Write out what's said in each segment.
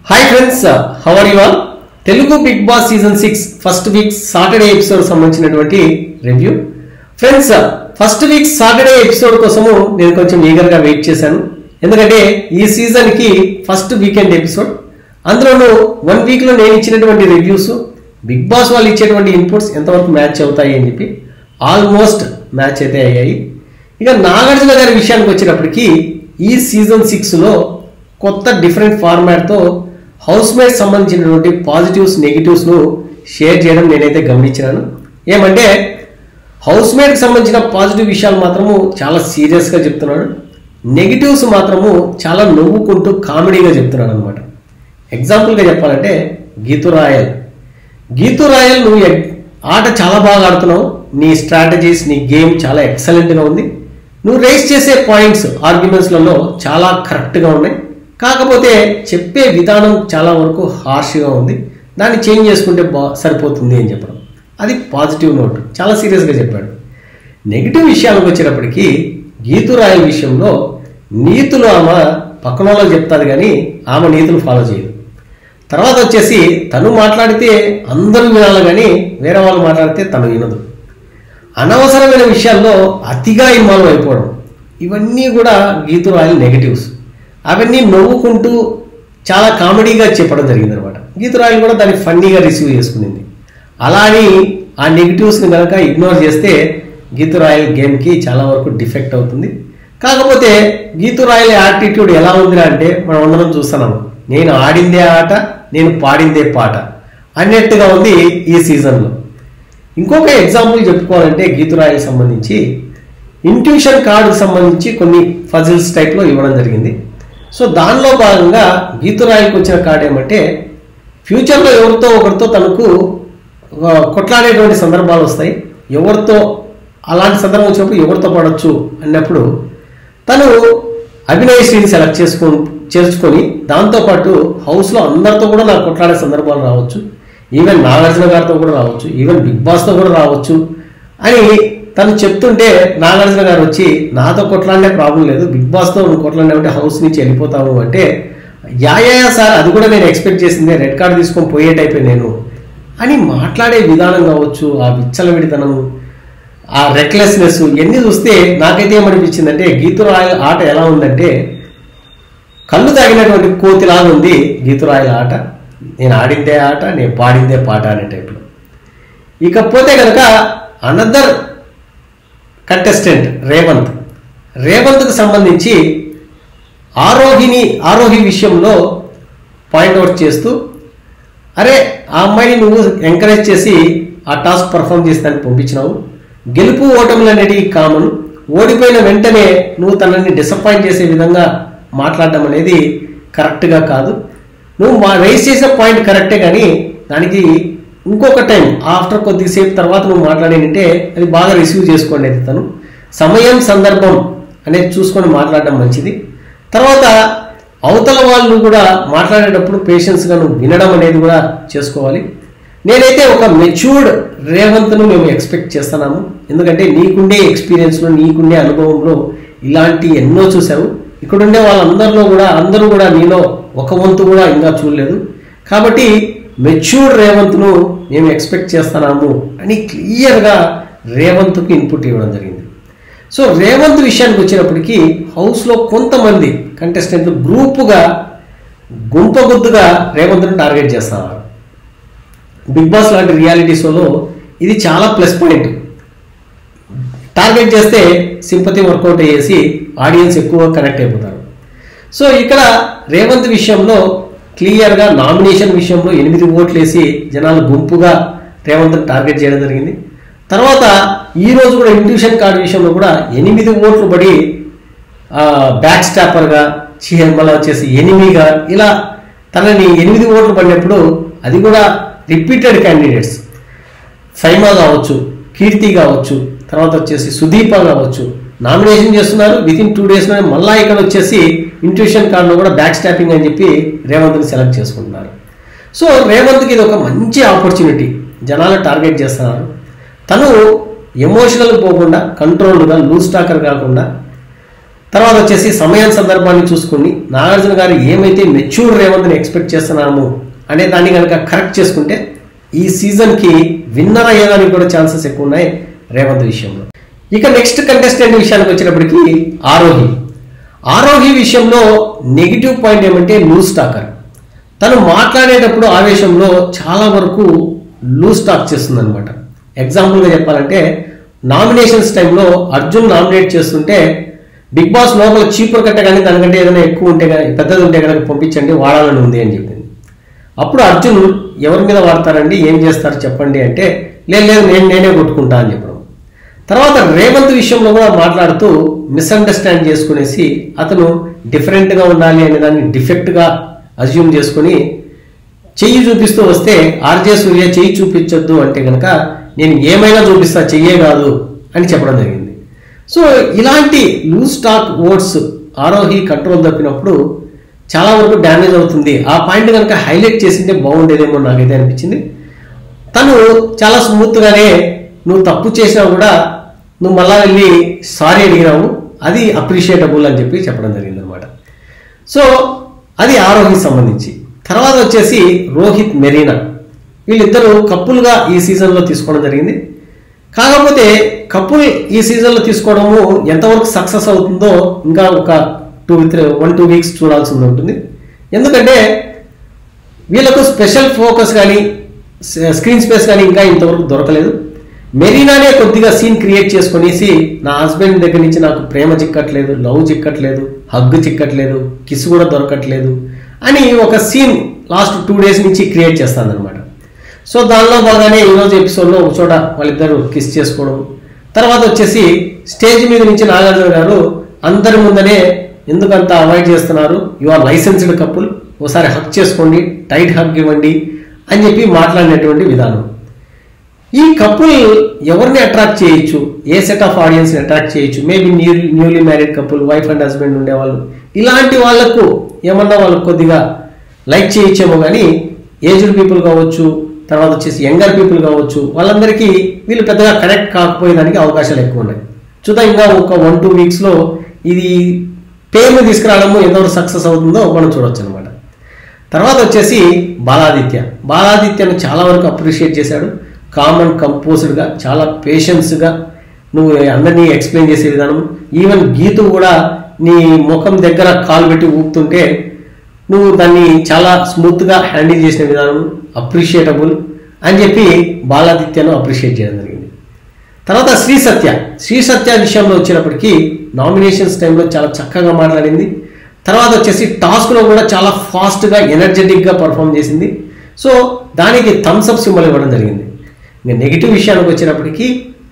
hi friends how are you all Telugu Bigg Boss season six first week Saturday episode సంబంధించినటువంటి review friends first week Saturday episode కోసము నేను కొంచెం eager గా wait చేశాను ఎందుకంటే ఈ సీజన్ కి ఫస్ట్ వీకెండ్ ఎపిసోడ్ అందులోనూ వన్ వీక్ లో నేను ఇచ్చినటువంటి రివ్యూస్ బిగ్ బాస్ వాళ్ళు ఇచ్చేటువంటి ఇన్పుట్స్ ఎంతవరకు మ్యాచ్ అవుతాయి అని చెప్పి ఆల్మోస్ట్ మ్యాచ్ అయితే అయ్యాయి ఇక నాగార్జున గారి విషయానికి వచ్చేటప్పటికి ఈ సీజన్ సిక్స్ లో కొత్త డిఫరెంట్ ఫార్మాట్ తో హౌస్ మేట్ సంబంధించినటువంటి పాజిటివ్స్ నెగిటివ్స్ ను షేర్ చేయడం నేనైతే గమనించినాను ఏమంటే హౌస్ మేట్ కి సంబంధించిన పాజిటివ్ విషయాలు మాత్రము చాలా సీరియస్ గా చెప్తున్నాడు నెగిటివ్స్ మాత్రము చాలా నవ్వుకుంటూ కామెడీగా చెప్తున్నాడు అనమాట ఎగ్జాంపుల్గా చెప్పాలంటే గీతు రాయల్ గీతు రాయల్ నువ్వు ఎగ్- ఆట చాలా బాగా ఆడుతున్నావు నీ స్ట్రాటజీస్ నీ గేమ్ చాలా ఎక్సలెంట్గా ఉంది నువ్వు రేస్ చేసే పాయింట్స్ ఆర్గ్యుమెంట్స్లలో చాలా కరెక్ట్గా ఉన్నాయి కాకపోతే చెప్పే విధానం చాలా వరకు హార్ష్గా ఉంది దాన్ని చేంజ్ చేసుకుంటే బా సరిపోతుంది అని చెప్పడం అది పాజిటివ్ నోట్ చాలా సీరియస్గా చెప్పాడు నెగిటివ్ విషయాలకు వచ్చేటప్పటికి గీతు రాయల్ విషయంలో నీతులు ఆమె పక్కన వాళ్ళకి చెప్తాది కానీ ఆమె నీతులు ఫాలో చేయదు తర్వాత వచ్చేసి తను మాట్లాడితే అందరూ వినాలి కానీ వేరే వాళ్ళు మాట్లాడితే తను వినదు అనవసరమైన విషయాల్లో అతిగా ఇన్వాల్వ్ అయిపోవడం ఇవన్నీ కూడా గీతు రాయల్ నెగటివ్స్ అవన్నీ నవ్వుకుంటూ చాలా కామెడీగా చెప్పడం జరిగింది అనమాట గీతు రాయల్ కూడా దాన్ని ఫన్నీగా రిసీవ్ చేసుకునింది అలా అని ఆ నెగిటివ్స్ని కనుక ఇగ్నోర్ చేస్తే గీతు రాయల్ గేమ్కి చాలా వరకు డిఫెక్ట్ అవుతుంది కాకపోతే గీతు రాయల్ యాటిట్యూడ్ ఎలా ఉంది అంటే మనం అందరం చూస్తున్నాము నేను ఆడిందే ఆట నేను పాడిందే పాట అన్నట్టుగా ఉంది ఈ సీజన్లో ఇంకొక ఎగ్జాంపుల్ చెప్పుకోవాలంటే గీతురాయలకు సంబంధించి ఇంట్యూషన్ కార్డుకు సంబంధించి కొన్ని ఫజిల్స్ టైప్లో ఇవ్వడం జరిగింది సో దానిలో భాగంగా గీతురాయలకు వచ్చిన కార్డు ఏమంటే ఫ్యూచర్లో ఎవరితో ఒకరితో తనకు ఆ, కొట్లాడేటువంటి సందర్భాలు వస్తాయి ఎవరితో అలాంటి సందర్భం వచ్చినప్పుడు ఎవరితో పడవచ్చు అన్నప్పుడు తను అభినయ్ శ్రీని సెలెక్ట్ చేసుకొని చేర్చుకొని దాంతోపాటు హౌస్లో అందరితో కూడా నాకు కొట్లాడే సందర్భాలు రావచ్చు ఈవెన్ నాగార్జున గారితో కూడా రావచ్చు ఈవెన్ బిగ్ బాస్తో కూడా రావచ్చు అని తను చెప్తుంటే నాగార్జున గారు వచ్చి నాతో కొట్లాడే ప్రాబ్లం లేదు బిగ్ బాస్తో నువ్వు కొట్లాడినావంటే హౌస్ నుంచి వెళ్ళిపోతావు అంటే యా యా యా సార్ అది కూడా నేను ఎక్స్పెక్ట్ చేసిందే రెడ్ కార్డు తీసుకొని పోయే టైపే నేను అని మాట్లాడే విధానం కావచ్చు ఆ విచ్చలవిడితనం ఆ రెక్లెస్నెస్ ఇవన్నీ చూస్తే నాకైతే ఏమనిపించిందంటే గీతురాయల ఆట ఎలా ఉందంటే కళ్ళు తాగినటువంటి కోతిలాగా ఉంది గీతురాయల ఆట నేను ఆడిందే ఆట నేను పాడిందే పాట అనే టైప్లో ఇకపోతే కనుక అనదర్ కంటెస్టెంట్ రేవంత్ రేవంత్కు సంబంధించి ఆరోహిని ఆరోహి విషయంలో పాయింట్అవుట్ చేస్తూ అరే ఆ అమ్మాయిని నువ్వు ఎంకరేజ్ చేసి ఆ టాస్క్ పర్ఫామ్ చేస్తానికి పంపించినావు గెలుపు ఓటములు అనేటివి కామన్ ఓడిపోయిన వెంటనే నువ్వు తనని డిసప్పాయింట్ చేసే విధంగా మాట్లాడడం అనేది కరెక్ట్గా కాదు నువ్వు మా రైస్ చేసే పాయింట్ కరెక్టే కానీ దానికి ఇంకొక టైం ఆఫ్టర్ కొద్దిసేపు తర్వాత నువ్వు మాట్లాడేనంటే అది బాగా రిసీవ్ చేసుకోండి అది తను సమయం సందర్భం అనేది చూసుకొని మాట్లాడడం మంచిది తర్వాత అవతల వాళ్ళు కూడా మాట్లాడేటప్పుడు పేషెన్స్గా నువ్వు వినడం అనేది కూడా చేసుకోవాలి నేనైతే ఒక మెచ్యూర్డ్ రేవంత్ను మేము ఎక్స్పెక్ట్ చేస్తున్నాము ఎందుకంటే నీకుండే ఎక్స్పీరియన్స్లో నీకుండే అనుభవంలో ఇలాంటి ఎన్నో చూసావు ఇక్కడుండే వాళ్ళందరిలో కూడా అందరూ కూడా నీలో ఒక వంతు కూడా ఇంకా చూడలేదు కాబట్టి మెచ్యూర్డ్ రేవంత్ను మేము ఎక్స్పెక్ట్ చేస్తున్నాము అని క్లియర్గా రేవంత్కు ఇన్పుట్ ఇవ్వడం జరిగింది సో రేవంత్ విషయానికి వచ్చినప్పటికీ హౌస్లో కొంతమంది కంటెస్టెంట్లు గ్రూపుగా గుంపగుద్దుగా రేవంత్ను టార్గెట్ చేస్తున్నారు బిగ్ బాస్ లాంటి రియాలిటీ షోలో ఇది చాలా ప్లస్ పాయింట్ టార్గెట్ చేస్తే సింపతి వర్కౌట్ అయ్యేసి ఆడియన్స్ ఎక్కువ కనెక్ట్ అయిపోతారు సో ఇక్కడ రేవంత్ విషయంలో క్లియర్గా నామినేషన్ విషయంలో ఎనిమిది ఓట్లు వేసి జనాలు గుంపుగా రేవంత్ని టార్గెట్ చేయడం జరిగింది తర్వాత ఈ రోజు కూడా ఇంట్యూషన్ కార్డు విషయంలో కూడా ఎనిమిది ఓట్లు పడి బ్యాక్ స్టాపర్గా మళ్ళీ వచ్చేసి ఎనిమిగా ఇలా తనని ఎనిమిది ఓట్లు పడినప్పుడు అది కూడా రిపీటెడ్ క్యాండిడేట్స్ సైమా కావచ్చు కీర్తి కావచ్చు తర్వాత వచ్చేసి సుదీప కావచ్చు నామినేషన్ చేస్తున్నారు విత్ ఇన్ టూ డేస్లోనే మళ్ళా ఇక్కడ వచ్చేసి ఇంట్యూషన్ కార్డులో కూడా బ్యాక్ స్టాపింగ్ అని చెప్పి రేవంత్ని సెలెక్ట్ చేసుకుంటున్నారు సో రేవంత్కి ఇది ఒక మంచి ఆపర్చునిటీ జనాలు టార్గెట్ చేస్తున్నారు తను ఎమోషనల్ పోకుండా కంట్రోల్డ్గా లూజ్ టాకర్ కాకుండా తర్వాత వచ్చేసి సమయం సందర్భాన్ని చూసుకుని నాగార్జున గారు ఏమైతే మెచ్యూర్ రేవంత్ని ఎక్స్పెక్ట్ చేస్తున్నాము అనే దాన్ని కనుక కరెక్ట్ చేసుకుంటే ఈ సీజన్కి విన్నర్ అయ్యేదానికి కూడా ఛాన్సెస్ ఎక్కువ ఉన్నాయి రేవంత్ విషయంలో ఇక నెక్స్ట్ కంటెస్టెంట్ విషయానికి వచ్చినప్పటికీ ఆరోహి ఆరోహి విషయంలో నెగిటివ్ పాయింట్ ఏమంటే లూజ్ టాకర్ తను మాట్లాడేటప్పుడు ఆవేశంలో చాలా వరకు లూజ్ టాక్ చేస్తుంది అనమాట ఎగ్జాంపుల్గా చెప్పాలంటే నామినేషన్స్ టైంలో అర్జున్ నామినేట్ చేస్తుంటే బిగ్ బాస్ లోపల చీపురు కట్ట కానీ దానికంటే ఏదైనా ఎక్కువ ఉంటే కానీ పెద్దది ఉంటే కనుక పంపించండి వాడాలని ఉంది అని చెప్పింది అప్పుడు అర్జున్ ఎవరి మీద వాడతారండి ఏం చేస్తారు చెప్పండి అంటే లేదు లేదు నేను నేనే కొట్టుకుంటా అని చెప్పడం తర్వాత రేవంత్ విషయంలో కూడా మాట్లాడుతూ మిస్అండర్స్టాండ్ చేసుకునేసి అతను డిఫరెంట్గా ఉండాలి అనే దాన్ని డిఫెక్ట్గా అజ్యూమ్ చేసుకుని చెయ్యి చూపిస్తూ వస్తే ఆర్జే సూర్య చెయ్యి చూపించొద్దు అంటే కనుక నేను ఏమైనా చూపిస్తా చెయ్యే కాదు అని చెప్పడం జరిగింది సో ఇలాంటి loose stock votes Arohi control తప్పినప్పుడు చాలా వరకు డ్యామేజ్ అవుతుంది ఆ పాయింట్ కనుక హైలైట్ చేసింటే బాగుండేదేమో నాకైతే అనిపించింది తను చాలా స్మూత్గానే నువ్వు తప్పు చేసినా కూడా నువ్వు మళ్ళా వెళ్ళి సారీ అడిగినావు అది అప్రిషియేటబుల్ అని చెప్పి చెప్పడం జరిగింది అనమాట సో అది ఆరోహికి సంబంధించి తర్వాత వచ్చేసి రోహిత్ మెరీనా వీళ్ళిద్దరూ కప్పులుగా ఈ సీజన్లో తీసుకోవడం జరిగింది కాకపోతే కపుల్ ఈ సీజన్లో తీసుకోవడము ఎంతవరకు సక్సెస్ అవుతుందో ఇంకా ఒక two three one two weeks చూడాల్సి ఉంటుంది ఎందుకంటే వీళ్ళకు స్పెషల్ ఫోకస్ కానీ స్క్రీన్ స్పేస్ కానీ ఇంకా ఇంతవరకు దొరకలేదు మెరీనానే కొద్దిగా సీన్ క్రియేట్ చేసుకొనేసి నా హస్బెండ్ దగ్గర నుంచి నాకు ప్రేమ చిక్కట్లేదు లవ్ చిక్కట్లేదు హగ్ చిక్కట్లేదు కిస్ కూడా దొరకట్లేదు అని ఒక సీన్ లాస్ట్ టూ డేస్ నుంచి క్రియేట్ చేస్తాను అనమాట సో దానిలో బాగానే ఈరోజు ఎపిసోడ్లో ఒక చోట వాళ్ళిద్దరు కిస్ చేసుకోవడం తర్వాత వచ్చేసి స్టేజ్ మీద నుంచి నాగార్జున గారు అందరి ముందనే ఎందుకంత అవాయిడ్ చేస్తున్నారు యు ఆర్ లైసెన్స్డ్ కపుల్ ఒకసారి హక్ చేసుకోండి టైట్ హక్ ఇవ్వండి అని చెప్పి మాట్లాడినటువంటి విధానం ఈ కపుల్ ఎవరిని అట్రాక్ట్ చేయొచ్చు a set of audience attract చేయొచ్చు maybe new newly married couple wife and husband ఉండేవాళ్ళు ఇలాంటి వాళ్ళకు ఏమన్నా వాళ్ళకు కొద్దిగా లైక్ చేయొచ్చేమో కానీ ఏజ్డ్ పీపుల్ కావచ్చు తర్వాత వచ్చేసి యంగర్ పీపుల్ కావచ్చు వాళ్ళందరికీ వీళ్ళు పెద్దగా కనెక్ట్ కాకపోయేదానికి అవకాశాలు ఎక్కువ ఉన్నాయి చూద్దాం ఇంకా ఒక వన్ టూ వీక్స్లో ఇది పేరుని తీసుకురావడము ఎంతవరకు సక్సెస్ అవుతుందో మనం చూడొచ్చు అనమాట తర్వాత వచ్చేసి బాలాదిత్య బాలాదిత్యను చాలా వరకు అప్రిషియేట్ చేశాడు కామన్ కంపోజ్డ్గా చాలా పేషెన్స్గా నువ్వు అందరినీ ఎక్స్ప్లెయిన్ చేసే విధానం ఈవెన్ గీతు కూడా నీ ముఖం దగ్గర కాలు పెట్టి ఊపుతుంటే నువ్వు దాన్ని చాలా స్మూత్గా హ్యాండిల్ చేసిన విధానం అప్రిషియేటబుల్ అని చెప్పి బాలాదిత్యను అప్రిషియేట్ చేయడం జరిగింది తర్వాత శ్రీ సత్య శ్రీ సత్య విషయంలో వచ్చినప్పటికీ నామినేషన్స్ టైంలో చాలా చక్కగా మాట్లాడింది తర్వాత వచ్చేసి టాస్క్లో కూడా చాలా ఫాస్ట్గా ఎనర్జెటిక్గా పర్ఫామ్ చేసింది సో దానికి థమ్స్ అప్ సింబల్ ఇవ్వడం జరిగింది ఇంకా నెగిటివ్ విషయానికి వచ్చినప్పటికీ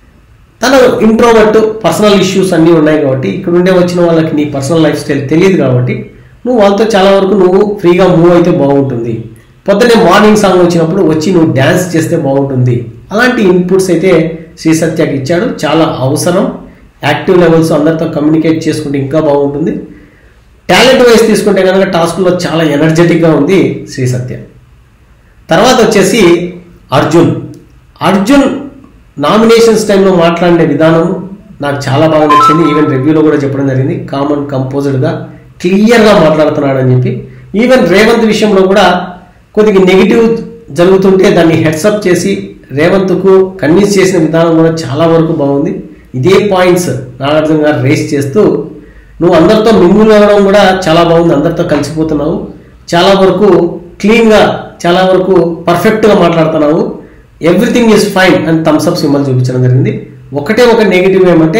తన ఇంట్రోవర్ట్ పర్సనల్ ఇష్యూస్ అన్నీ ఉన్నాయి కాబట్టి ఇక్కడ ఉండే వచ్చిన వాళ్ళకి నీ పర్సనల్ లైఫ్ స్టైల్ తెలియదు కాబట్టి నువ్వు వాళ్ళతో చాలా వరకు నువ్వు ఫ్రీగా మూవ్ అయితే బాగుంటుంది పొద్దున్నే మార్నింగ్ సాంగ్ వచ్చినప్పుడు వచ్చి నువ్వు డ్యాన్స్ చేస్తే బాగుంటుంది అలాంటి ఇన్పుట్స్ అయితే శ్రీ సత్యకి ఇచ్చాడు చాలా అవసరం యాక్టివ్ లెవెల్స్ అందరితో కమ్యూనికేట్ చేసుకుంటే ఇంకా బాగుంటుంది టాలెంట్ వైజ్ తీసుకుంటే కనుక టాస్క్లో చాలా ఎనర్జెటిక్గా ఉంది శ్రీ సత్య తర్వాత వచ్చేసి అర్జున్ అర్జున్ నామినేషన్స్ టైంలో మాట్లాడిన విధానం నాకు చాలా బాగా నచ్చింది ఈవెన్ రివ్యూలో కూడా చెప్పడం జరిగింది కామన్ కంపోజ్డ్గా క్లియర్గా మాట్లాడుతున్నాడు అని చెప్పి ఈవెన్ రేవంత్ విషయంలో కూడా కొద్దిగా నెగిటివ్ జరుగుతుంటే దాన్ని హెడ్సప్ చేసి రేవంత్కు కన్విన్స్ చేసిన విధానం కూడా చాలా వరకు బాగుంది ఇదే పాయింట్స్ నాగార్జున గారు రేస్ చేస్తూ నువ్వు అందరితో మింగులు అవ్వడం కూడా చాలా బాగుంది అందరితో కలిసిపోతున్నావు చాలా వరకు క్లీన్గా చాలా వరకు పర్ఫెక్ట్గా మాట్లాడుతున్నావు ఎవ్రీథింగ్ ఈజ్ ఫైన్ అని థమ్స్అప్ సింబల్ చూపించడం జరిగింది ఒకటే ఒక నెగిటివ్ ఏమంటే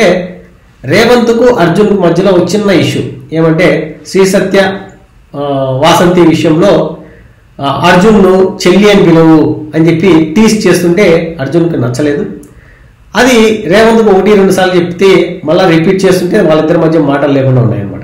రేవంత్కు అర్జున్కు మధ్యలో ఒక చిన్న ఇష్యూ ఏమంటే శ్రీ సత్య ఆ, వాసంతి విషయంలో ఆ, అర్జున్ను చెల్లి అని పిలువు అని చెప్పి టీస్ చేస్తుంటే అర్జున్కి నచ్చలేదు అది రేవంత్కు ఒకటి రెండు సార్లు చెప్తే మళ్ళీ రిపీట్ చేస్తుంటే వాళ్ళిద్దరి మధ్య మాటలు లేకుండా ఉన్నాయన్నమాట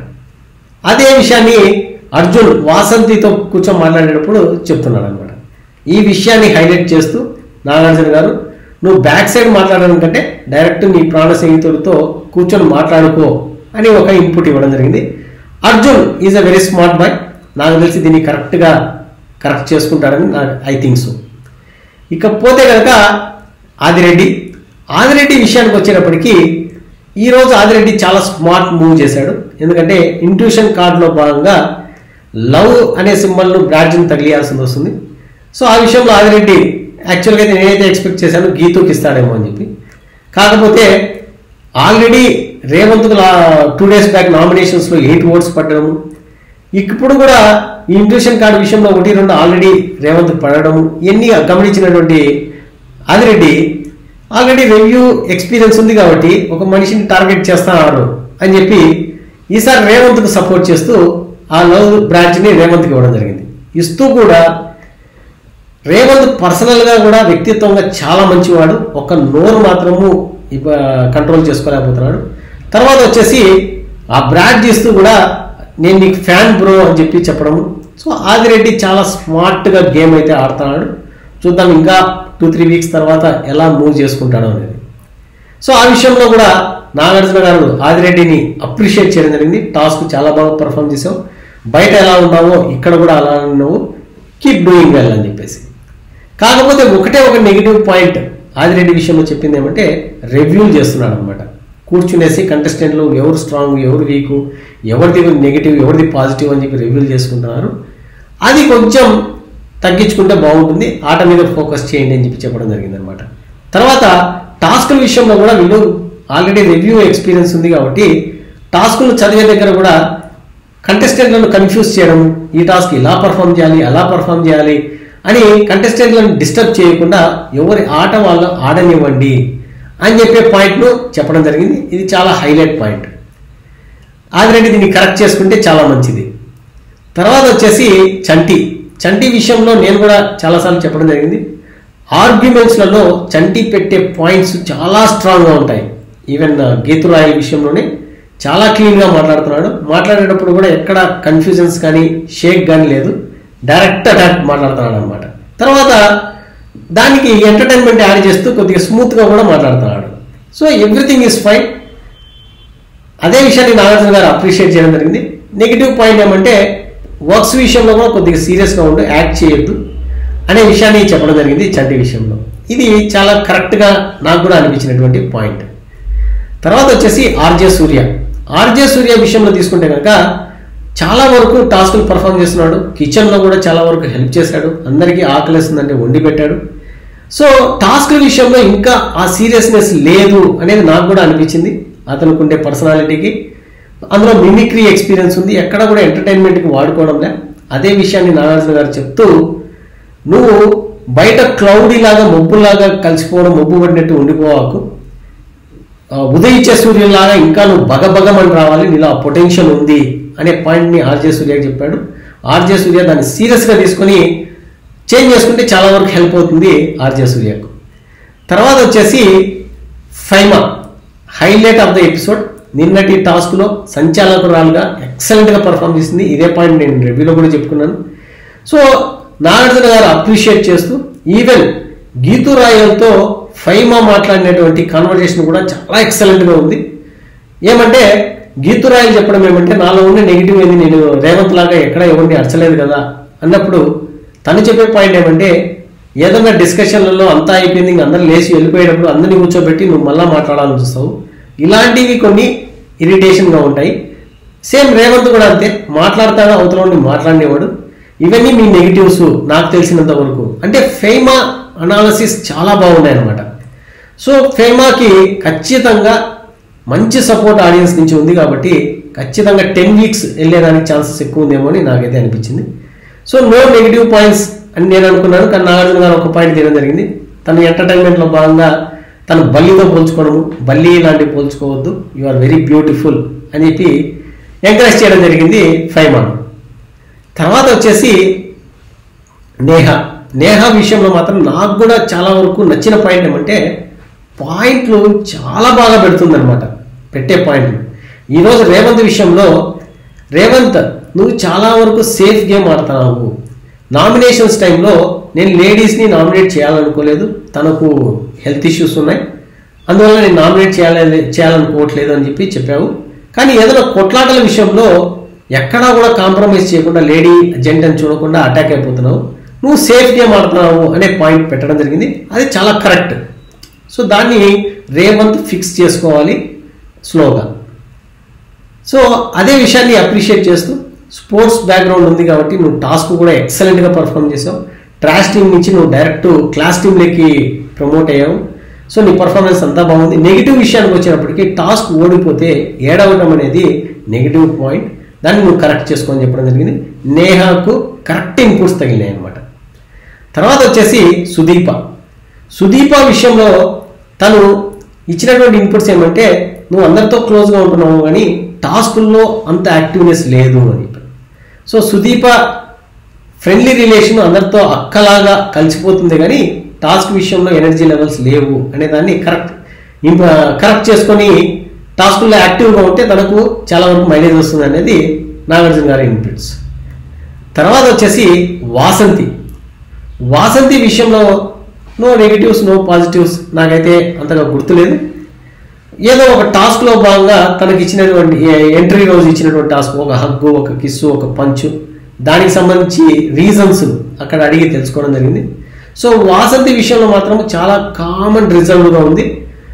అదే విషయాన్ని అర్జున్ వాసంతితో కూర్చొని మాట్లాడేటప్పుడు చెప్తున్నాడు అనమాట ఈ విషయాన్ని హైలైట్ చేస్తూ నాగార్జున గారు నువ్వు బ్యాక్ సైడ్ మాట్లాడడం కంటే డైరెక్ట్ నీ ప్రాణ స్నేహితుడితో కూర్చొని మాట్లాడుకో అని ఒక ఇన్పుట్ ఇవ్వడం జరిగింది Arjun is a very smart boy నాకు తెలిసి దీన్ని కరెక్ట్గా కరెక్ట్ చేసుకుంటాడని నాకు ఐ థింక్ సో ఇకపోతే కనుక ఆదిరెడ్డి ఆదిరెడ్డి విషయానికి వచ్చేటప్పటికి ఈ రోజు ఆదిరెడ్డి చాలా స్మార్ట్ మూవ్ చేశాడు ఎందుకంటే ఇంట్యూషన్ కార్డులో భాగంగా లవ్ అనే సింబల్ను బ్రాడ్జ్ని తగిలియాల్సి వస్తుంది సో ఆ విషయంలో ఆదిరెడ్డి యాక్చువల్గా అయితే నేనైతే ఎక్స్పెక్ట్ చేశాను గీతూకి ఇస్తాడేమో అని చెప్పి కాకపోతే already Revanth two days back నామినేషన్స్లో ఎయిట్ ఓట్స్ పడ్డము ఇప్పుడు కూడా ఈ ఇంట్యూషన్ కార్డు విషయంలో ఒకటి రెండు ఆల్రెడీ రేవంత్ పడడము ఇవన్నీ గమనించినటువంటి ఆదిరెడ్డి ఆల్రెడీ రివ్యూ ఎక్స్పీరియన్స్ ఉంది కాబట్టి ఒక మనిషిని టార్గెట్ చేస్తాను అని చెప్పి ఈసారి రేవంత్కు సపోర్ట్ చేస్తూ ఆ లవ్ బ్రాంచ్ని రేవంత్కి ఇవ్వడం జరిగింది ఇస్తూ కూడా రేవంత్ పర్సనల్గా కూడా వ్యక్తిత్వంగా చాలా మంచివాడు ఒక నోరు మాత్రము ఇప్ప- కంట్రోల్ చేసుకోలేకపోతున్నాడు తర్వాత వచ్చేసి ఆ బ్రాడ్ చేస్తూ కూడా నేను నీకు ఫ్యాన్ బ్రో అని చెప్పి చెప్పడము సో ఆదిరెడ్డి చాలా స్మార్ట్గా గేమ్ అయితే ఆడుతున్నాడు చూద్దాం ఇంకా టూ త్రీ వీక్స్ తర్వాత ఎలా మూవ్ చేసుకుంటాడో అనేది సో ఆ విషయంలో కూడా నాగార్జున గారు ఆదిరెడ్డిని అప్రిషియేట్ చేయడం జరిగింది టాస్క్ చాలా బాగా పర్ఫామ్ చేసావు బయట ఎలా ఉన్నావో ఇక్కడ కూడా అలా ఉన్నావు కీప్ డూయింగ్ వెల్ అని చెప్పేసి కాకపోతే ఒకటే ఒక నెగిటివ్ పాయింట్ ఆదిరెడ్డి విషయంలో చెప్పింది ఏమంటే రివ్యూలు చేస్తున్నాడు అనమాట కూర్చునేసి కంటెస్టెంట్లు ఎవరు స్ట్రాంగ్ ఎవరు వీక్ ఎవరిది నెగిటివ్ ఎవరిది పాజిటివ్ అని చెప్పి రివ్యూలు చేసుకుంటున్నారు అది కొంచెం తగ్గించుకుంటే బాగుంటుంది ఆట మీద ఫోకస్ చేయండి అని చెప్పి చెప్పడం జరిగింది అనమాట తర్వాత టాస్కుల విషయంలో కూడా వీళ్ళు ఆల్రెడీ రివ్యూ ఎక్స్పీరియన్స్ ఉంది కాబట్టి టాస్కులు చదివే దగ్గర కూడా కంటెస్టెంట్లను కన్ఫ్యూజ్ చేయడం ఈ టాస్క్ ఇలా పర్ఫామ్ చేయాలి అలా పర్ఫామ్ చేయాలి అని కంటెస్టెంట్లను డిస్టర్బ్ చేయకుండా ఎవరి ఆట వాళ్ళు ఆడనివ్వండి అని చెప్పే పాయింట్ను చెప్పడం జరిగింది ఇది చాలా హైలైట్ పాయింట్ ఆదిరెడ్డి దీన్ని కరెక్ట్ చేసుకుంటే చాలా మంచిది తర్వాత వచ్చేసి చంటి చంటి విషయంలో నేను కూడా చాలాసార్లు చెప్పడం జరిగింది ఆర్గ్యుమెంట్స్లలో చంటి పెట్టే పాయింట్స్ చాలా స్ట్రాంగ్గా ఉంటాయి ఈవెన్ గీతు రాయల్ విషయంలోనే చాలా క్లీన్గా మాట్లాడుతున్నాడు మాట్లాడేటప్పుడు కూడా ఎక్కడ కన్ఫ్యూజన్స్ కానీ షేక్ కానీ లేదు డైరెక్ట్ అటాక్ మాట్లాడుతున్నాడు అనమాట తర్వాత దానికి ఎంటర్టైన్మెంట్ యాడ్ చేస్తూ కొద్దిగా స్మూత్గా కూడా మాట్లాడుతున్నాడు సో ఎవ్రీథింగ్ ఈజ్ ఫైన్ అదే విషయాన్ని నాగార్జున గారు అప్రిషియేట్ చేయడం జరిగింది నెగిటివ్ పాయింట్ ఏమంటే వర్క్స్ విషయంలో కూడా కొద్దిగా సీరియస్గా ఉండి యాక్ట్ చేయొద్దు అనే విషయాన్ని చెప్పడం జరిగింది చంటి విషయంలో ఇది చాలా కరెక్ట్గా నాకు కూడా అనిపించినటువంటి పాయింట్ తర్వాత వచ్చేసి ఆర్జే సూర్య ఆర్జే సూర్య విషయంలో తీసుకుంటే కనుక చాలా వరకు టాస్కులు పర్ఫామ్ చేస్తున్నాడు కిచెన్లో కూడా చాలా వరకు హెల్ప్ చేశాడు అందరికీ ఆకలిస్తుందంటే వండి పెట్టాడు సో టాస్క్ల విషయంలో ఇంకా ఆ సీరియస్నెస్ లేదు అనేది నాకు కూడా అనిపించింది అతనికి ఉండే పర్సనాలిటీకి అందులో మిమిక్రీ ఎక్స్పీరియన్స్ ఉంది ఎక్కడ కూడా ఎంటర్టైన్మెంట్కి వాడుకోవడంలే అదే విషయాన్ని నాగార్జున గారు చెప్తూ నువ్వు బయట క్లౌడీ లాగా మబ్బులాగా కలిసిపోవడం మబ్బు పడినట్టు ఉండిపోవాకు ఆ, ఉదయించే సూర్యులాగా ఇంకా నువ్వు బగబగమని రావాలి నీలో ఆ పొటెన్షియల్ ఉంది అనే పాయింట్ని ఆర్జే సూర్యకి చెప్పాడు ఆర్జే సూర్య దాన్ని సీరియస్గా తీసుకొని చేంజ్ చేసుకుంటే చాలా వరకు హెల్ప్ అవుతుంది ఆర్జే సూర్యకు తర్వాత వచ్చేసి Faima highlight of the episode నిన్నటి టాస్క్లో సంచాలకురాలుగా ఎక్సలెంట్గా పర్ఫామ్ చేసింది ఇదే పాయింట్ నేను రివ్యూలో కూడా చెప్పుకున్నాను సో నాగార్జున గారు అప్రిషియేట్ చేస్తూ ఈవెన్ గీతు రాయలతో ఫైమా మాట్లాడినటువంటి కాన్వర్జేషన్ కూడా చాలా ఎక్సలెంట్గా ఉంది ఏమంటే గీతు రాయలు చెప్పడం ఏమంటే నాలో ఉండే నెగిటివ్ ఏంది నేను రేవంత్ లాగా ఎక్కడ ఎవరిని అరచలేదు కదా అన్నప్పుడు తను చెప్పే పాయింట్ ఏమంటే ఏదన్నా డిస్కషన్లలో అంతా అయిపోయింది ఇంక అందరు లేచి వెళ్ళిపోయేటప్పుడు అందరినీ కూర్చోబెట్టి నువ్వు మళ్ళా మాట్లాడాలని చూస్తావు ఇలాంటివి కొన్ని ఇరిటేషన్గా ఉంటాయి సేమ్ రేవంత్ కూడా అంతే మాట్లాడతాడు అవతల మాట్లాడినవాడు ఇవన్నీ మీ నెగిటివ్స్ నాకు తెలిసినంత వరకు అంటే ఫేమా అనాలసిస్ చాలా బాగున్నాయి అనమాట సో ఫేమాకి ఖచ్చితంగా మంచి సపోర్ట్ ఆడియన్స్ నుంచి ఉంది కాబట్టి ఖచ్చితంగా టెన్ వీక్స్ వెళ్ళేదానికి ఛాన్సెస్ ఎక్కువ ఉందేమో అని నాకైతే అనిపించింది సో నో నెగిటివ్ పాయింట్స్ అని నేను అనుకున్నాను కానీ నాగార్జున గారు ఒక పాయింట్ తీయడం జరిగింది తన ఎంటర్టైన్మెంట్లో భాగంగా తను బల్లితో పోల్చుకోవడము బల్లి లాంటివి పోల్చుకోవద్దు యు ఆర్ వెరీ బ్యూటిఫుల్ అని చెప్పి ఎంకరేజ్ చేయడం జరిగింది ఫైమాన్ తర్వాత వచ్చేసి నేహ నేహ విషయంలో మాత్రం నాకు కూడా చాలా వరకు నచ్చిన పాయింట్ ఏమంటే పాయింట్లు చాలా బాగా పెడుతుందన్నమాట పెట్టే పాయింట్లు ఈరోజు రేవంత్ విషయంలో రేవంత్ నువ్వు చాలా వరకు సేఫ్ గేమ్ ఆడుతున్నావు నామినేషన్స్ టైంలో నేను లేడీస్ని నామినేట్ చేయాలనుకోలేదు తనకు హెల్త్ ఇష్యూస్ ఉన్నాయి అందువల్ల నేను నామినేట్ చేయాలి చేయాలనుకోవట్లేదు అని చెప్పి చెప్పావు కానీ ఏదైనా కొట్లాటల విషయంలో ఎక్కడా కూడా కాంప్రమైజ్ చేయకుండా లేడీ జెంట్ అని చూడకుండా అటాక్ అయిపోతున్నావు నువ్వు సేఫ్ గేమ్ ఆడుతున్నావు అనే పాయింట్ పెట్టడం జరిగింది అది చాలా కరెక్ట్ సో దాన్ని రేవంత్ ఫిక్స్ చేసుకోవాలి స్లోగా సో అదే విషయాన్ని అప్రిషియేట్ చేస్తూ స్పోర్ట్స్ బ్యాక్గ్రౌండ్ ఉంది కాబట్టి నువ్వు టాస్క్ కూడా ఎక్సలెంట్గా పర్ఫామ్ చేసావు ట్రాష్ టీం నుంచి నువ్వు డైరెక్ట్ క్లాస్ టీంలోకి ప్రమోట్ అయ్యావు సో నీ పర్ఫార్మెన్స్ అంతా బాగుంది నెగిటివ్ విషయానికి వచ్చినప్పటికీ టాస్క్ ఓడిపోతే ఏడవడం అనేది నెగిటివ్ పాయింట్ దాన్ని నువ్వు కరెక్ట్ చేసుకోని చెప్పడం జరిగింది నేహాకు కరెక్ట్ ఇన్పుట్స్ తగిలినాయి అనమాట తర్వాత వచ్చేసి సుదీప సుదీప విషయంలో తను ఇచ్చినటువంటి ఇన్పుట్స్ ఏమంటే నువ్వు అందరితో క్లోజ్గా ఉంటున్నావు కానీ టాస్కుల్లో అంత యాక్టివ్నెస్ లేదు అని చెప్పారు సో సుదీప ఫ్రెండ్లీ రిలేషన్ అందరితో అక్కలాగా కలిసిపోతుంది కానీ టాస్క్ విషయంలో ఎనర్జీ లెవెల్స్ లేవు అనే దాన్ని కరెక్ట్ కరెక్ట్ చేసుకొని టాస్కుల్లో యాక్టివ్గా ఉంటే తనకు చాలా వరకు మైలేజ్ వస్తుంది అనేది నాగార్జున గారి ఇన్పుట్స్ తర్వాత వచ్చేసి వాసంతి వాసంతి విషయంలో నో నెగిటివ్స్ నో పాజిటివ్స్ నాకైతే అంతగా గుర్తులేదు ఏదో ఒక టాస్క్లో భాగంగా తనకి ఇచ్చినటువంటి ఎంట్రీ రోజు ఇచ్చినటువంటి టాస్క్ ఒక హగ్గు ఒక కిస్సు ఒక పంచు దానికి సంబంధించి రీజన్స్ అక్కడ అడిగి తెలుసుకోవడం జరిగింది సో వాసంతి విషయంలో మాత్రం చాలా కామన్ రిజల్ట్గా ఉంది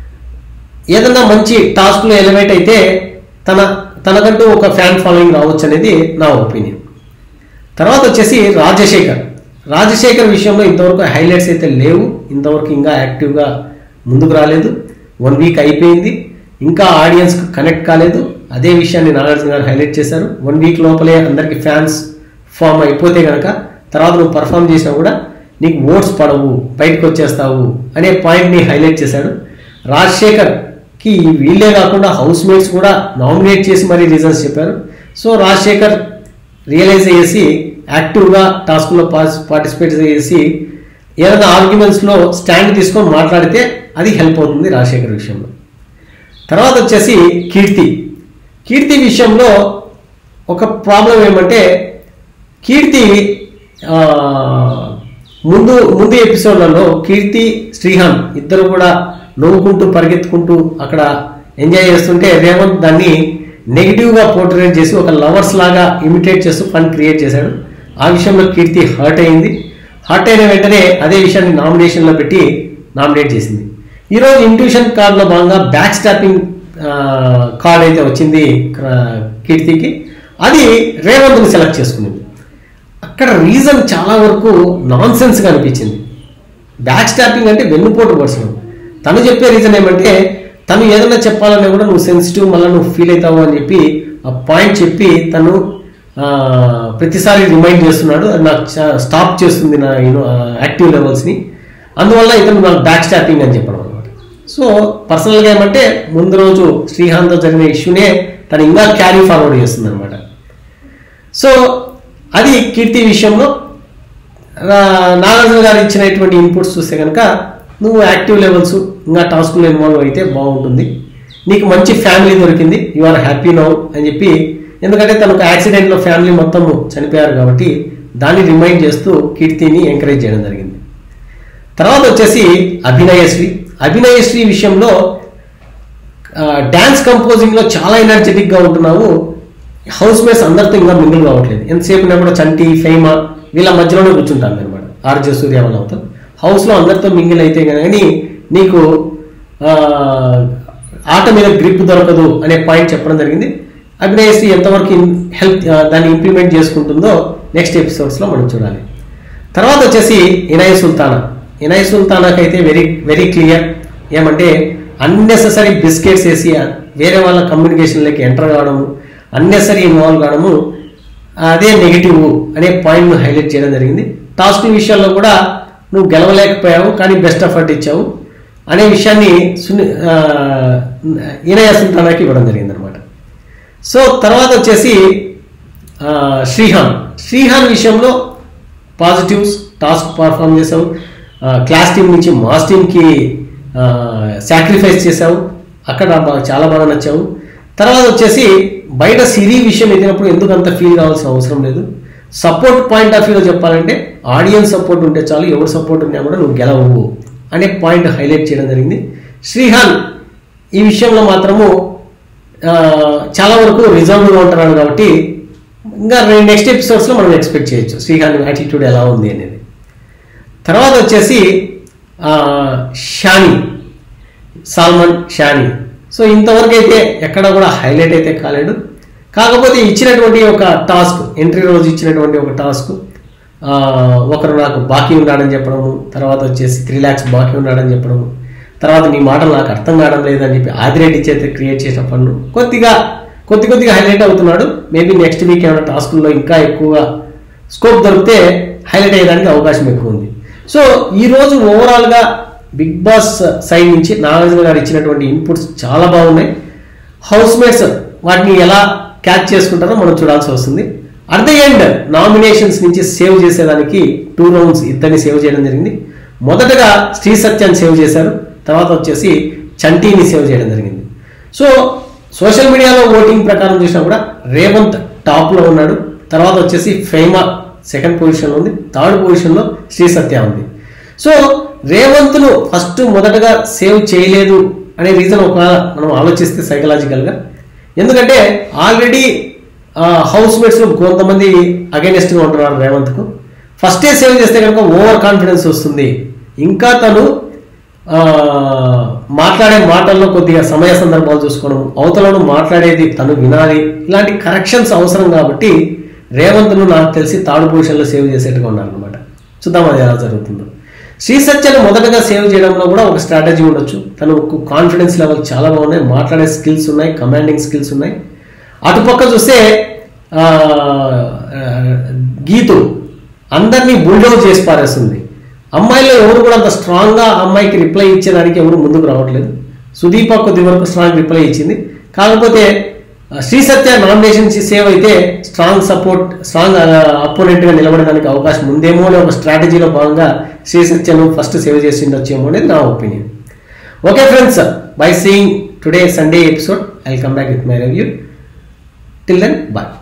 ఏదన్నా మంచి టాస్క్లో ఎలివేట్ అయితే తన తనకంటూ ఒక ఫ్యాన్ ఫాలోయింగ్ రావచ్చు అనేది నా ఒపీనియన్ తర్వాత వచ్చేసి రాజశేఖర్ రాజశేఖర్ విషయంలో ఇంతవరకు హైలైట్స్ అయితే లేవు ఇంతవరకు ఇంకా యాక్టివ్గా ముందుకు రాలేదు వన్ వీక్ అయిపోయింది ఇంకా ఆడియన్స్కి కనెక్ట్ కాలేదు అదే విషయాన్ని నాగార్జున గారు హైలైట్ చేశారు వన్ వీక్ లోపలే అందరికి ఫ్యాన్స్ ఫామ్ అయిపోతే కనుక తర్వాత నువ్వు పర్ఫామ్ చేసినా కూడా నీకు ఓట్స్ పడవు బయటకు వచ్చేస్తావు అనే పాయింట్ని హైలైట్ చేశాడు రాజశేఖర్కి వీళ్ళే కాకుండా హౌస్ మేట్స్ కూడా నామినేట్ చేసి మరీ రీజన్స్ చెప్పారు సో రాజశేఖర్ రియలైజ్ చేసి యాక్టివ్గా టాస్క్లో పార్టిసిపేట్ చేసి ఏదైనా ఆర్గ్యుమెంట్స్లో స్టాండ్ తీసుకొని మాట్లాడితే అది హెల్ప్ అవుతుంది రాజశేఖర్ విషయంలో తర్వాత వచ్చేసి కీర్తి కీర్తి విషయంలో ఒక ప్రాబ్లం ఏమంటే కీర్తి ఆ, ముందు ముందు ఎపిసోడ్లలో కీర్తి శ్రీహాన్ ఇద్దరు కూడా నవ్వుకుంటూ పరిగెత్తుకుంటూ అక్కడ ఎంజాయ్ చేస్తుంటే రేవంత్ దాన్ని నెగిటివ్గా పోర్ట్రేట్ చేసి ఒక లవర్స్ లాగా ఇమిటేట్ చేస్తూ ఫన్ క్రియేట్ చేశాడు ఆ విషయంలో కీర్తి హర్ట్ అయింది హర్ట్ అయిన వెంటనే అదే విషయాన్ని నామినేషన్లో పెట్టి నామినేట్ చేసింది ఈరోజు ఇంట్యూషన్ కార్డులో భాగంగా బ్యాక్ స్టాపింగ్ కార్డ్ అయితే వచ్చింది ఆ, కీర్తికి అది రేవంత్ని సెలెక్ట్ చేసుకునింది అక్కడ రీజన్ చాలా వరకు నాన్ సెన్స్గా అనిపించింది బ్యాక్ స్టాపింగ్ అంటే వెన్నుపోటు పరచడం తను చెప్పే రీజన్ ఏమంటే తను ఏదైనా చెప్పాలన్నా కూడా నువ్వు సెన్సిటివ్ మళ్ళీ నువ్వు ఫీల్ అవుతావు అని చెప్పి ఆ పాయింట్ చెప్పి తను ఆ, ప్రతిసారి రిమైండ్ చేస్తున్నాడు అది నాకు స్టాప్ చేస్తుంది నా యూనో యాక్టివ్ లెవెల్స్ని అందువల్ల ఇతను నాకు బ్యాక్ స్టాపింగ్ అని చెప్పడం అనమాట సో పర్సనల్గా ఏమంటే ముందు రోజు శ్రీహాంత్తో జరిగిన ఇష్యూనే తను ఇంకా క్యారీ ఫార్వర్డ్ చేస్తుంది అనమాట సో అది కీర్తి విషయంలో రా- నాగార్జున గారు ఇచ్చినటువంటి ఇన్పుట్స్ చూస్తే కనుక నువ్వు యాక్టివ్ లెవెల్స్ ఇంకా టాస్క్లో ఇన్వాల్వ్ అయితే బాగుంటుంది నీకు మంచి ఫ్యామిలీ దొరికింది యు ఆర్ హ్యాపీ నౌ అని చెప్పి ఎందుకంటే తనకు యాక్సిడెంట్లో ఫ్యామిలీ మొత్తం చనిపోయారు కాబట్టి దాన్ని రిమైండ్ చేస్తూ కీర్తిని ఎంకరేజ్ చేయడం జరిగింది తర్వాత వచ్చేసి అభినయశ్రీ అభినయశ్రీ విషయంలో డ్యాన్స్ కంపోజింగ్లో చాలా ఎనర్జెటిక్గా ఉంటున్నావు హౌస్ మేట్స్ అందరితో ఇంకా మింగిల్ కావట్లేదు ఎంతసేపు ఉన్నా కూడా చంటి ఫేమ వీళ్ళ మధ్యలోనే కూర్చుంటాను అనమాట ఆర్జే సూర్య వాళ్ళతో హౌస్లో అందరితో మింగిల్ అయితే కానీ నీకు ఆ, ఆట మీద గ్రిప్ దొరకదు అనే పాయింట్ చెప్పడం జరిగింది అభినయశ్రీ ఎంతవరకు హెల్ప్ దాన్ని ఇంప్లిమెంట్ చేసుకుంటుందో నెక్స్ట్ ఎపిసోడ్స్లో మనం చూడాలి తర్వాత వచ్చేసి ఇనాయ సుల్తానా ఇనాయ సుల్తానాకి అయితే వెరీ వెరీ క్లియర్ ఏమంటే అన్నెసెసరీ బిస్కెట్స్ వేసి వేరే వాళ్ళ కమ్యూనికేషన్లోకి ఎంటర్ కావడము అన్నెసరీ ఇన్వాల్వ్ కావడము అదే నెగిటివ్ అనే పాయింట్ను హైలైట్ చేయడం జరిగింది టాస్క్ విషయాల్లో కూడా నువ్వు గెలవలేకపోయావు కానీ బెస్ట్ ఎఫర్ట్ ఇచ్చావు అనే విషయాన్ని సుని ఆ, ఇనయ సుల్తానాకి ఇవ్వడం జరిగింది అనమాట సో తర్వాత వచ్చేసి ఆ, శ్రీహాన్ శ్రీహాన్ విషయంలో పాజిటివ్స్ టాస్క్ పర్ఫామ్ చేసావు ఆ, క్లాస్ టీం నుంచి మాస్ టీంకి సాక్రిఫైస్ చేసావు అక్కడ బాగా చాలా బాగా నచ్చావు తర్వాత వచ్చేసి బయట సిరీ విషయం ఎత్తినప్పుడు ఎందుకు అంత ఫీల్ కావాల్సిన అవసరం లేదు సపోర్ట్ పాయింట్ ఆఫ్ వ్యూలో చెప్పాలంటే ఆడియన్స్ సపోర్ట్ ఉంటే చాలు ఎవరు సపోర్ట్ ఉన్నా కూడా నువ్వు గెలవవు అనే పాయింట్ హైలైట్ చేయడం జరిగింది శ్రీహాన్ ఈ విషయంలో మాత్రము ఆ, చాలా వరకు రిజర్వ్గా ఉంటున్నాడు కాబట్టి ఇంకా నెక్స్ట్ ఎపిసోడ్స్లో మనం ఎక్స్పెక్ట్ చేయొచ్చు శ్రీహాన్ యాటిట్యూడ్ ఎలా ఉంది అనేది తర్వాత వచ్చేసి ఆ, షాని సాల్మన్ షాని సో ఇంతవరకు అయితే ఎక్కడ కూడా హైలైట్ అయితే కాలేడు కాకపోతే ఇచ్చినటువంటి ఒక టాస్క్ ఎంట్రీ రోజు ఇచ్చినటువంటి ఒక టాస్క్ ఆ, ఒకరు నాకు బాకీ ఉన్నాడని చెప్పడము తర్వాత వచ్చేసి త్రీ ల్యాక్స్ బాకీ ఉన్నాడని చెప్పడము తర్వాత నీ మాటలు నాకు అర్థం కావడం లేదని చెప్పి ఆదిరెడ్డి చేత క్రియేట్ చేసిన పనులు కొద్దిగా కొద్ది కొద్దిగా హైలైట్ అవుతున్నాడు మేబీ నెక్స్ట్ వీక్ ఏమైనా టాస్కుల్లో ఇంకా ఎక్కువగా స్కోప్ దొరికితే హైలైట్ అయ్యడానికి అవకాశం ఎక్కువ ఉంది సో ఈ రోజు ఓవరాల్గా బిగ్ బాస్ సైడ్ నుంచి నాగార్జున గారు ఇచ్చినటువంటి ఇన్పుట్స్ చాలా బాగున్నాయి హౌస్ మేట్స్ వాటిని ఎలా క్యాచ్ చేసుకుంటారో మనం చూడాల్సి వస్తుంది అట్ ద ఎండ్ నామినేషన్స్ నుంచి సేవ్ చేసేదానికి టూ రౌండ్స్ ఇద్దరిని సేవ్ చేయడం జరిగింది మొదటగా శ్రీ సత్యాన్ని సేవ్ చేశారు తర్వాత వచ్చేసి చంటీని సేవ్ చేయడం జరిగింది సో సోషల్ మీడియాలో ఓటింగ్ ప్రకారం చూసినా కూడా రేవంత్ టాప్లో ఉన్నాడు తర్వాత వచ్చేసి ఫేమా సెకండ్ పొజిషన్లో ఉంది థర్డ్ పొజిషన్లో శ్రీ సత్య ఉంది సో రేవంత్ను ఫస్ట్ మొదటగా సేవ్ చేయలేదు అనే రీజన్ ఒక మనం ఆలోచిస్తే సైకలాజికల్గా ఎందుకంటే ఆల్రెడీ హౌస్ మేట్స్లో కొంతమంది అగైనెస్ట్గా ఉంటున్నారు రేవంత్కు ఫస్టే సేవ్ చేస్తే కనుక ఓవర్ కాన్ఫిడెన్స్ వస్తుంది ఇంకా తను ఆ, మాట్లాడే మాటల్లో కొద్దిగా సమయ సందర్భాలు చూసుకోవడం అవతలను మాట్లాడేది తను వినాలి ఇలాంటి కరెక్షన్స్ అవసరం కాబట్టి రేవంత్ను నాకు తెలిసి థర్డ్ పొజిషన్లో సేవ్ చేసేట్టుగా ఉన్నారనమాట చూద్దాం అది ఎలా జరుగుతుందో శ్రీ సత్యను మొదటగా సేవ్ చేయడంలో కూడా ఒక స్ట్రాటజీ ఉండొచ్చు తను కాన్ఫిడెన్స్ లెవెల్ చాలా బాగున్నాయి మాట్లాడే స్కిల్స్ ఉన్నాయి కమాండింగ్ స్కిల్స్ ఉన్నాయి అటుపక్క చూస్తే ఆ, ఆ, గీతు అందరినీ బుల్డోజ్ చేసి పారేస్తుంది అమ్మాయిలో ఎవరు కూడా అంత స్ట్రాంగ్గా అమ్మాయికి రిప్లై ఇచ్చేదానికి ఎవరు ముందుకు రావట్లేదు సుదీప కొద్ది వరకు స్ట్రాంగ్ రిప్లై ఇచ్చింది కాకపోతే ఆ, శ్రీ సత్య నామినేషన్ సేవ్ అయితే స్ట్రాంగ్ సపోర్ట్ స్ట్రాంగ్ అపోనెంట్గా నిలబడడానికి అవకాశం ఉందేమో అనే ఒక స్ట్రాటజీలో భాగంగా శ్రీ సత్యను ఫస్ట్ సేవ్ చేసి ఉండొచ్చేమో అనేది నా opinion okay friends by seeing today Sunday episode I come back with my review till then bye